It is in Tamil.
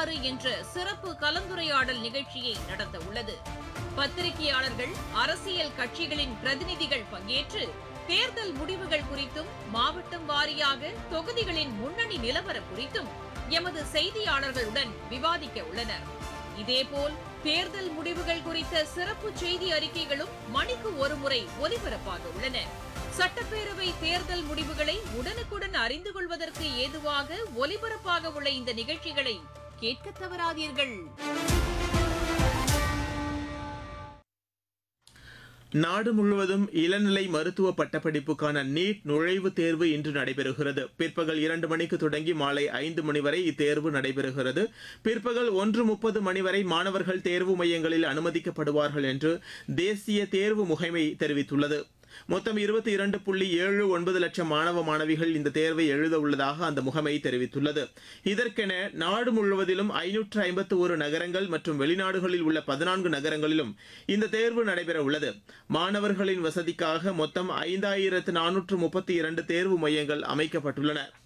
எவ்வாறு என்ற சிறப்பு கலந்துரையாடல் நிகழ்ச்சியை நடத்த உள்ளது பத்திரிகையாளர்கள் அரசியல் கட்சிகளின் பிரதிநிதிகள் பங்கேற்று தேர்தல் முடிவுகள் குறித்தும் மாவட்டம் வாரியாக தொகுதிகளின் முன்னணி நிலவரம் குறித்தும் எமது செய்தியாளர்களுடன் விவாதிக்க உள்ளனர் இதேபோல் தேர்தல் முடிவுகள் குறித்த சிறப்பு செய்தி அறிக்கைகளும் மணிக்கு ஒருமுறை ஒலிபரப்பாக உள்ளன சட்டப்பேரவை தேர்தல் முடிவுகளை உடனுக்குடன் அறிந்து கொள்வதற்கு ஏதுவாக ஒலிபரப்பாக உள்ள இந்த நிகழ்ச்சிகளை கேட்க தவறாதீர்கள் நாடு முழுவதும் இளநிலை மருத்துவ பட்டப்படிப்புக்கான நீட் நுழைவுத் தேர்வு இன்று நடைபெறுகிறது பிற்பகல் இரண்டு மணிக்கு தொடங்கி மாலை ஐந்து மணி வரை இத்தேர்வு நடைபெறுகிறது பிற்பகல் ஒன்று முப்பது மணி வரை மாணவர்கள் தேர்வு மையங்களில் அனுமதிக்கப்படுவார்கள் என்று தேசிய தேர்வு முகமை தெரிவித்துள்ளது மொத்தம் இருபத்தி இரண்டு புள்ளி ஏழு ஒன்பது லட்சம் மாணவ மாணவிகள் இந்த தேர்வை எழுத உள்ளதாக அந்த முகமை தெரிவித்துள்ளது இதற்கென நாடு முழுவதிலும் ஐநூற்று ஐம்பத்து ஒரு நகரங்கள் மற்றும் வெளிநாடுகளில் உள்ள பதினான்கு நகரங்களிலும் இந்த தேர்வு நடைபெற உள்ளது மாணவர்களின் வசதிக்காக மொத்தம் ஐந்தாயிரத்து நானூற்று முப்பத்தி இரண்டு தேர்வு மையங்கள் அமைக்கப்பட்டுள்ளன